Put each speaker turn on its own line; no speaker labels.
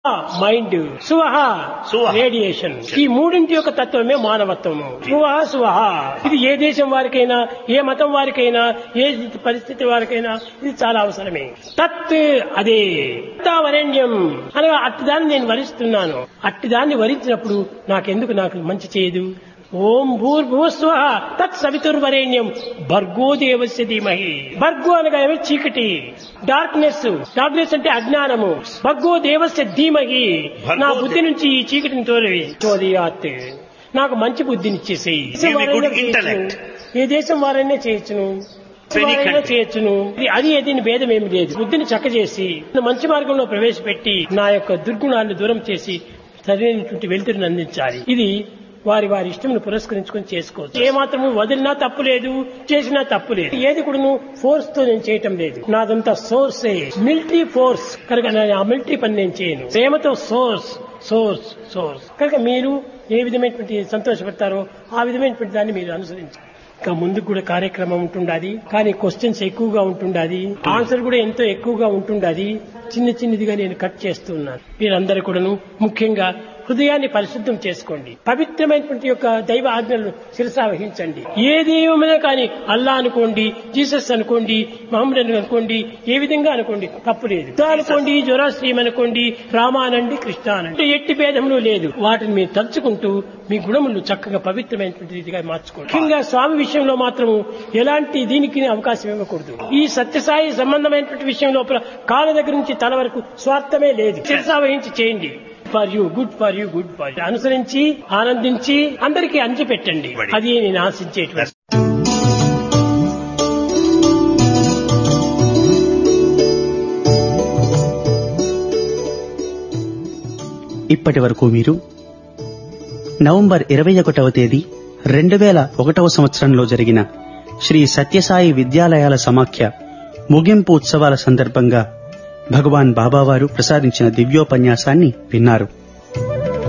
Mind సువహ
సువహ.
Radiation ఈ మూడింటి యొక్క తత్వమే మానవత్వము సువహ సువహ ఇది ఏ దేశం వారికైనా ఏ మతం వారికైనా ఏ పరిస్థితి వారికైనా ఇది చాలా అవసరమే తత్ అదే వరేణ్యం అనగా అట్టిదాన్ని నేను వరిస్తున్నాను అట్టిదాన్ని వరించినప్పుడు నాకెందుకు నాకు మంచి చేయదు ఓం భూర్భువస్వ తత్ సవితుర్వరేణ్యం భర్గో దేవస్య ధీమహి భర్గో అనగా ఏమి చీకటి డార్క్నెస్ డార్క్నెస్ అంటే అజ్ఞానము భర్గో దేవస్య ధీమహి
భర్గో
నా
దే-
బుద్ధి నుంచి ఈ చీకటిని తోలి తోలియాత్ నాకు మంచి బుద్ధిని ఇచ్చేసేయి
Give me good
వారైనా
intellect.
చేయొచ్చును. ఏ దేశం వారైనా చేయొచ్చును
Any
వారైనా
country.
చేయొచ్చును ఇది- అది ఏదైనా భేదం ఏమి లేదు బుద్ధిని చక్కచేసి మంచి మార్గంలో ప్రవేశపెట్టి నా యొక్క దుర్గుణాన్ని దూరం చేసి సరైనటువంటి వెలుతురిని అందించాలి ఇది వారి వారి ఇష్టమును పురస్కరించుకొని చేసుకోవచ్చు ఏ మాత్రము వదిలినా తప్పు లేదు చేసినా తప్పు లేదు ఏది కూడా ఫోర్స్ తో నేను చేయటం లేదు నాదంతా సోర్సే మిలిటరీ ఫోర్స్ కనుక నేను ఆ మిలిటరీ పని నేను చేయను ప్రేమతో సోర్స్ సోర్స్ సోర్స్ కనుక మీరు ఏ విధమైనటువంటి సంతోషపడతారో ఆ విధమైనటువంటి దాన్ని మీరు అనుసరించాలి ఇంకా ముందు కూడా కార్యక్రమం ఉంటుండాది కానీ క్వశ్చన్స్ ఎక్కువగా ఉంటుండాది ఆన్సర్ కూడా ఎంతో ఎక్కువగా ఉంటుండాది చిన్న చిన్నదిగా నేను కట్ చేస్తున్నాను మీరందరూ కూడాను ముఖ్యంగా హృదయాన్ని పరిశుద్ధం చేసుకోండి పవిత్రమైనటువంటి యొక్క దైవ ఆజ్ఞలను శిరసా వహించండి ఏ దైవమైనా కానీ అల్లా అనుకోండి జీసస్ అనుకోండి మహమ్మద్ అనుకోండి ఏ విధంగా అనుకోండి తప్పు లేదు బుద్ధ అనుకోండి జొరాశ్రీం అనుకోండి రామ అనండి కృష్ణ అనండి ఎట్టి భేదములు లేదు వాటిని మీరు తలుచుకుంటూ మీ గుణములు చక్కగా పవిత్రమైనటువంటి రీతిగా మార్చుకోండి ముఖ్యంగా స్వామి విషయంలో మాత్రము ఎలాంటి దీనికి అవకాశం ఇవ్వకూడదు ఈ సత్యసాయి సంబంధమైనటువంటి విషయం లోపల కాళ్ళ దగ్గర నుంచి తల వరకు స్వార్థమే లేదు శిరసా వహించి చేయండి for you good for you good for అనుసరించి ఆనందించి అందరికీ అంచి పెట్టండి అది నేను ఆశించేటువంటి
ఇప్పటి వరకు మీరు నవంబర్ ఇరవై ఒకటవ తేదీ రెండు వేల ఒకటవ సంవత్సరంలో జరిగిన శ్రీ సత్యసాయి విద్యాలయాల సమాఖ్య ముగింపు ఉత్సవాల సందర్భంగా భగవాన్ బాబావారు ప్రసాదించిన దివ్యోపన్యాసాన్ని విన్నారు